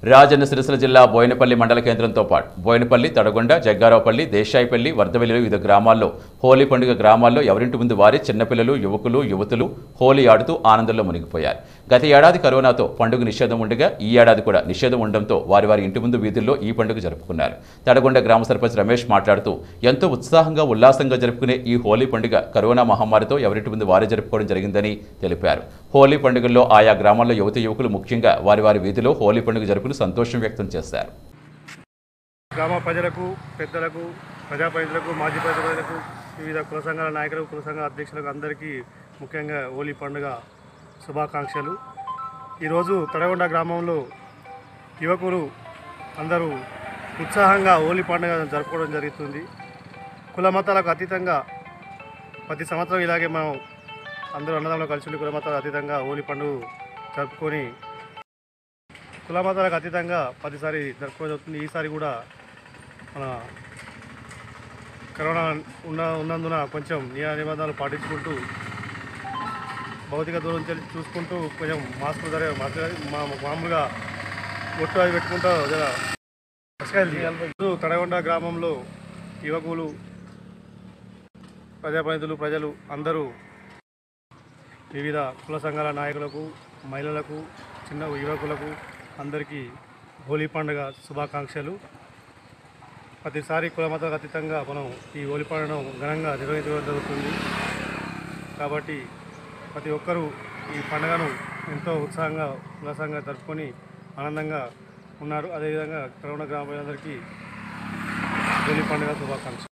రాజన్న సిరిసిల్ల జిల్లా బోయినపల్లి మండల కేంద్రంతో పాటు బోయినపల్లి తడగొండ జగ్గారావుపల్లి దేశాయిపల్లి వర్ధవెల్లి వివిధ గ్రామాల్లో హోలీ పండుగ గ్రామాల్లో ఎవరింటి ముందు వారి చిన్నపిల్లలు యువకులు యువతులు హోలీ ఆడుతూ ఆనందంలో మునిగిపోయారు గత ఏడాది కరోనాతో పండుగ నిషేధం ఉండగా ఈ ఏడాది కూడా నిషేధం ఉండడంతో వారి వారి ఇంటి ముందు వీధుల్లో ఈ పండుగ జరుపుకున్నారు తడగొండ గ్రామ సర్పంచ్ రమేష్ మాట్లాడుతూ ఎంతో ఉత్సాహంగా ఉల్లాసంగా జరుపుకునే ఈ హోలీ పండుగ కరోనా మహమ్మారితో ఎవరింటి ముందు వారే జరుపుకోవడం జరిగిందని తెలిపారు హోలీ పండుగల్లో ఆయా గ్రామాల్లో యువత యువకులు ముఖ్యంగా వారి వారి వీధిలో హోలీ పండుగ జరుపుకుని సంతోషం వ్యక్తం చేశారు గ్రామ ప్రజలకు పెద్దలకు ప్రజాప్రతినిధులకు మాజీ ప్రజలకు వివిధ కుల సంఘాల నాయకులకు కుల సంఘాల అధ్యక్షులకు అందరికీ ముఖ్యంగా హోలీ పండుగ శుభాకాంక్షలు ఈరోజు తడగొండ గ్రామంలో యువకులు అందరూ ఉత్సాహంగా హోలీ పండుగ జరుపుకోవడం జరుగుతుంది కుల మతాలకు అతీతంగా ప్రతి సంవత్సరం ఇలాగే మనం అందరూ అన్నదమ్ములు కలిసి ఉండి కుల మతాలకు అతీతంగా హోలీ పండుగ జరుపుకొని కుల మతాలకు అతీతంగా పదిసారి జరుపుకోవడం జరుగుతుంది ఈసారి కూడా మన కరోనా ఉన్న ఉన్నందున కొంచెం నియమ నిబంధనలు పాటించుకుంటూ భౌతిక దూరం చెల్లి చూసుకుంటూ కొంచెం మాస్క్ ధర మాస్క్ మా మామూలుగా ఒట్టు అవి పెట్టుకుంటూ జర ఈరోజు తడగొండ గ్రామంలో యువకులు ప్రజాప్రతినిధులు ప్రజలు అందరూ వివిధ కుల సంఘాల నాయకులకు మహిళలకు చిన్న యువకులకు అందరికీ హోలీ పండుగ శుభాకాంక్షలు ప్రతిసారి కుల మతాలకు అతీతంగా మనం ఈ హోలీ పండుగను ఘనంగా నిర్వహించడం జరుగుతుంది కాబట్టి ప్రతి ఒక్కరూ ఈ పండుగను ఎంతో ఉత్సాహంగా ఉల్లాసంగా జరుపుకొని ఆనందంగా ఉన్నారు అదేవిధంగా కరోనా గ్రామ ప్రజలందరికీ హోలీ పండుగ శుభాకాంక్షలు